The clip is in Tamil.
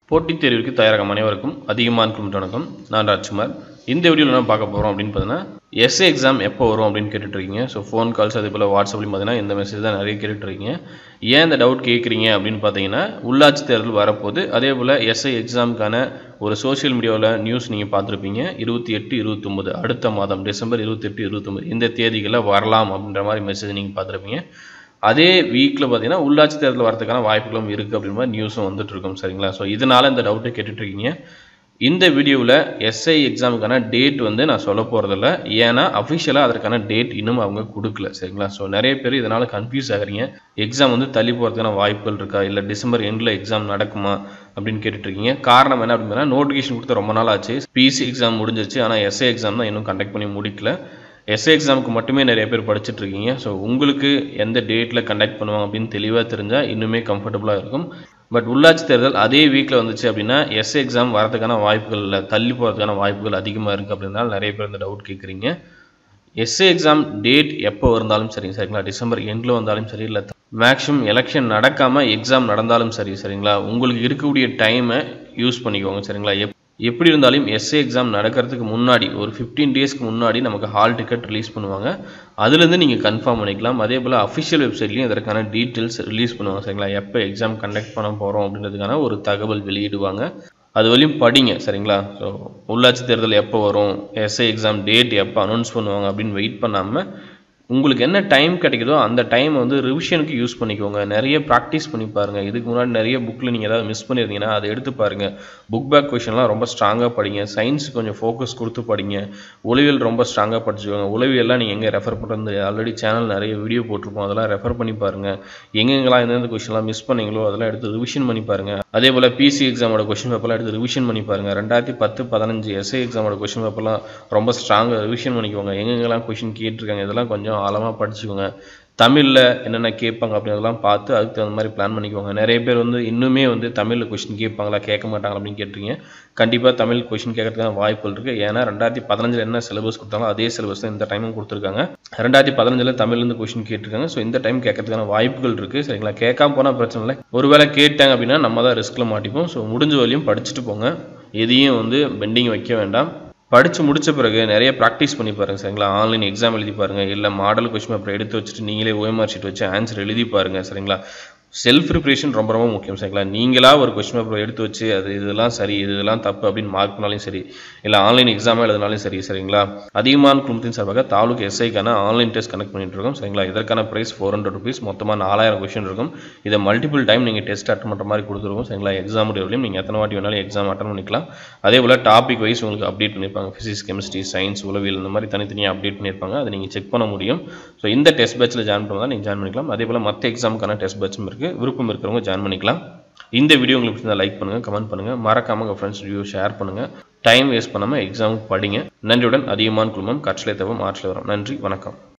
போட்டித் தேர்விற்கு தயாராகும் அனைவருக்கும் அதிகமான குழும வணக்கம் நான் ராஜ்குமார் இந்த வீடியோவில் என்ன பார்க்க போகிறோம் அப்படின்னு பார்த்தீங்கன்னா எஸ்ஏ எக்ஸாம் எப்போ வரும் அப்படின்னு கேட்டுட்டு இருக்கீங்க ஸோ ஃபோன் கால்ஸ் அதே போல் வாட்ஸ்அப்லையும் பார்த்தீங்கன்னா இந்த மெசேஜ் தான் நிறைய கேட்டுட்டு இருக்கீங்க ஏன் இந்த டவுட் கேட்குறீங்க அப்படின்னு பார்த்தீங்கன்னா உள்ளாட்சி தேர்தல் வரப்போகுது அதே போல் எஸ்ஐ எக்ஸாமுக்கான ஒரு சோஷியல் மீடியாவில் நியூஸ் நீங்கள் பார்த்துருப்பீங்க இருபத்தி எட்டு இருபத்தொம்பது அடுத்த மாதம் டிசம்பர் இருபத்தெட்டு இருபத்தொம்பது இந்த தேதிகளில் வரலாம் அப்படின்ற மாதிரி மெசேஜ் நீங்கள் பார்த்துருப்பீங்க அதே வீக்கில் பார்த்தீங்கன்னா உள்ளாட்சி தேர்தல் வரதுக்கான வாய்ப்புகளும் இருக்குது அப்படின்ற மாதிரி நியூஸும் வந்துட்டு இருக்கும் சரிங்களா ஸோ இதனால் இந்த டவுட்டை கேட்டுட்ருக்கீங்க இந்த வீடியோவில் எஸ்ஐ எக்ஸாமுக்கான டேட் வந்து நான் சொல்ல போகிறதில்ல ஏன்னா அஃபிஷியலாக அதற்கான டேட் இன்னும் அவங்க கொடுக்கல சரிங்களா ஸோ நிறைய பேர் இதனால் கன்ஃபியூஸ் ஆகுறீங்க எக்ஸாம் வந்து தள்ளி போகிறதுக்கான வாய்ப்புகள் இருக்கா இல்லை டிசம்பர் எண்டில் எக்ஸாம் நடக்குமா அப்படின்னு கேட்டுட்ருக்கீங்க காரணம் என்ன அப்படின்னா நோட்டிஃபிகேஷன் கொடுத்து ரொம்ப நாள் ஆச்சு பிசி எக்ஸாம் முடிஞ்சிருச்சு ஆனால் எஸ்ஐ எக்ஸாம் தான் இன்னும் கண்டக்ட் பண்ணி முடிக்கல எஸ்ஏ எக்ஸாமுக்கு மட்டுமே நிறைய பேர் படிச்சுட்டு இருக்கீங்க ஸோ உங்களுக்கு எந்த டேட்டில் கண்டக்ட் பண்ணுவாங்க அப்படின்னு தெளிவாக தெரிஞ்சால் இன்னுமே கம்ஃபர்டபுளாக இருக்கும் பட் உள்ளாட்சி தேர்தல் அதே வீக்கில் வந்துச்சு அப்படின்னா எஸ்ஏ எக்ஸாம் வரதுக்கான வாய்ப்புகள் இல்லை தள்ளி போகிறதுக்கான வாய்ப்புகள் அதிகமாக இருக்குது அப்படின்றனால நிறைய பேர் இந்த டவுட் கேட்குறீங்க எஸ்ஏ எக்ஸாம் டேட் எப்போ இருந்தாலும் சரி சரிங்களா டிசம்பர் எண்டில் வந்தாலும் சரி இல்லை மேக்ஸிமம் எலெக்ஷன் நடக்காமல் எக்ஸாம் நடந்தாலும் சரி சரிங்களா உங்களுக்கு இருக்கக்கூடிய டைமை யூஸ் பண்ணிக்கோங்க சரிங்களா எப் எப்படி இருந்தாலும் எஸ்ஏ எக்ஸாம் நடக்கிறதுக்கு முன்னாடி ஒரு ஃபிஃப்டீன் டேஸ்க்கு முன்னாடி நமக்கு ஹால் டிக்கெட் ரிலீஸ் பண்ணுவாங்க அதுலேருந்து நீங்கள் கன்ஃபார்ம் பண்ணிக்கலாம் அதே போல் அஃபிஷியல் வெப்சைட்லேயும் இதற்கான டீட்டெயில்ஸ் ரிலீஸ் பண்ணுவாங்க சரிங்களா எப்போ எக்ஸாம் கண்டக்ட் பண்ண போகிறோம் அப்படின்றதுக்கான ஒரு தகவல் வெளியிடுவாங்க அது வரையும் படிங்க சரிங்களா ஸோ உள்ளாட்சி தேர்தல் எப்போ வரும் எஸ்ஐ எக்ஸாம் டேட் எப்போ அனௌன்ஸ் பண்ணுவாங்க அப்படின்னு வெயிட் பண்ணாமல் உங்களுக்கு என்ன டைம் கிடைக்குதோ அந்த டைம் வந்து ரிவிஷனுக்கு யூஸ் பண்ணிக்கோங்க நிறைய ப்ராக்டிஸ் பண்ணி பாருங்கள் இதுக்கு முன்னாடி நிறைய புக்கில் நீங்கள் ஏதாவது மிஸ் பண்ணியிருந்தீங்கன்னா அதை எடுத்து பாருங்கள் புக் பேக் கொஷின்லாம் ரொம்ப ஸ்ட்ராங்காக படிங்க சயின்ஸ் கொஞ்சம் ஃபோக்கஸ் கொடுத்து படிங்க உளவியல் ரொம்ப ஸ்ட்ராங்காக படிச்சுக்கோங்க உளவியல்லாம் நீங்கள் எங்கே ரெஃபர் பண்ணுறது ஆல்ரெடி சேனல் நிறைய வீடியோ போட்டிருப்போம் அதெல்லாம் ரெஃபர் பண்ணி பாருங்கள் எங்கெங்கெல்லாம் எந்தெந்த கொஷின்லாம் மிஸ் பண்ணீங்களோ அதெல்லாம் எடுத்து ரிவிஷன் பண்ணி பாருங்கள் அதே போல் பிசி எக்ஸாமோட கொஷின் பேப்பர்லாம் எடுத்து ரிவிஷன் பண்ணி பாருங்கள் ரெண்டாயிரத்தி பத்து பதினஞ்சு எஸ்ஐ எக்ஸாமோட கொஷின் பேப்பர்லாம் ரொம்ப ஸ்ட்ராங்காக ரிவிஷன் பண்ணிக்கோங்க எங்கெங்கெல்லாம் கொஷின் கேட்டிருக்காங்க இதெல்லாம் கொஞ்சம் ஆழமாக படிச்சுக்கோங்க தமிழில் என்னென்ன கேட்பாங்க அப்படின்றதெல்லாம் பார்த்து அதுக்கு தகுந்த மாதிரி பிளான் பண்ணிக்கோங்க நிறைய பேர் வந்து இன்னுமே வந்து தமிழில் கொஷின் கேட்பாங்களா கேட்க மாட்டாங்களா அப்படின்னு கேட்டிருக்கீங்க கண்டிப்பாக தமிழ் கொஷின் கேட்கறதுக்கான வாய்ப்புகள் இருக்குது ஏன்னா ரெண்டாயிரத்தி பதினஞ்சில் என்ன சிலபஸ் கொடுத்தாங்களோ அதே சிலபஸ் தான் இந்த டைமும் கொடுத்துருக்காங்க ரெண்டாயிரத்தி பதினஞ்சில் தமிழ்லேருந்து கொஷின் கேட்டிருக்காங்க ஸோ இந்த டைம் கேட்கறதுக்கான வாய்ப்புகள் இருக்குது சரிங்களா கேட்காம போனால் பிரச்சனை இல்லை ஒருவேளை கேட்டாங்க அப்படின்னா நம்ம தான் ரிஸ்கில் மாட்டிப்போம் ஸோ முடிஞ்ச வரையும் படிச்சுட்டு போங்க எதையும் வந்து பெண்டிங் வைக்க வேண்டாம் படித்து முடித்த பிறகு நிறைய ப்ராக்டிஸ் பண்ணி பாருங்கள் சரிங்களா ஆன்லைன் எக்ஸாம் எழுதி பாருங்கள் இல்லை மாடல் கொஸ்டின் பேப்பர் எடுத்து வச்சுட்டு நீங்களே ஓஎம்ஆர் ஷீட் வச்சு ஆன்சர் எழுதி பாருங்கள் சரிங்களா செல்ஃப் ப்ரிப்ரேஷன் ரொம்ப ரொம்ப முக்கியம் சரிங்களா நீங்களாக ஒரு கொஸ்டின் பேப்பர் எடுத்து வச்சு அது இதெல்லாம் சரி இதெல்லாம் தப்பு அப்படின்னு மார்க் பண்ணாலும் சரி இல்லை ஆன்லைன் எக்ஸாமாக எழுதினாலும் சரி சரிங்களா அதிகமான குழுமத்தின் சார்பாக தாலுக்கு எஸ்ஐக்கான ஆன்லைன் டெஸ்ட் கனெக்ட் பண்ணிட்டு இருக்கோம் சரிங்களா இதற்கான ப்ரைஸ் ஃபோர் ஹண்ட்ரட் ருபீஸ் மொத்தமாக நாலாயிரம் கொஸ்டின் இருக்கும் இதை மல்டிபிள் டைம் நீங்கள் டெஸ்ட் அட்டன் பண்ணுற மாதிரி கொடுத்துருவோம் சரிங்களா எக்ஸாம் டேவிலையும் நீங்கள் எத்தனை வாட்டி வேணாலும் எக்ஸாம் அட்டன் பண்ணிக்கலாம் அதே போல் டாபிக் வைஸ் உங்களுக்கு அப்டேட் பண்ணியிருப்பாங்க ஃபிசிக்ஸ் கெமிஸ்ட்ரி சயின்ஸ் உளவியல் இந்த மாதிரி தனித்தனியாக அப்டேட் பண்ணியிருப்பாங்க அதை நீங்கள் செக் பண்ண முடியும் ஸோ இந்த டெஸ்ட் பேட்சில் ஜாயின் பண்ணால் நீங்கள் ஜாயின் பண்ணிக்கலாம் அதே போல் மற்ற எக்ஸாமுக்கான டெஸ்ட் பேட்சும் இருக்குது விருப்பம் இருக்கிறவங்க ஜாயின் பண்ணிக்கலாம் இந்த வீடியோ உங்களுக்கு பிடிச்சிருந்தா லைக் பண்ணுங்கள் கமெண்ட் பண்ணுங்கள் மறக்காமல் உங்கள் ஃப்ரெண்ட்ஸ் வீடியோ ஷேர் பண்ணுங்கள் டைம் வேஸ்ட் பண்ணாமல் எக்ஸாமுக்கு படிங்க நன்றியுடன் அதிகமான குழுமம் கற்றலை தவிர ஆற்றலை வரும் நன்றி வணக்கம்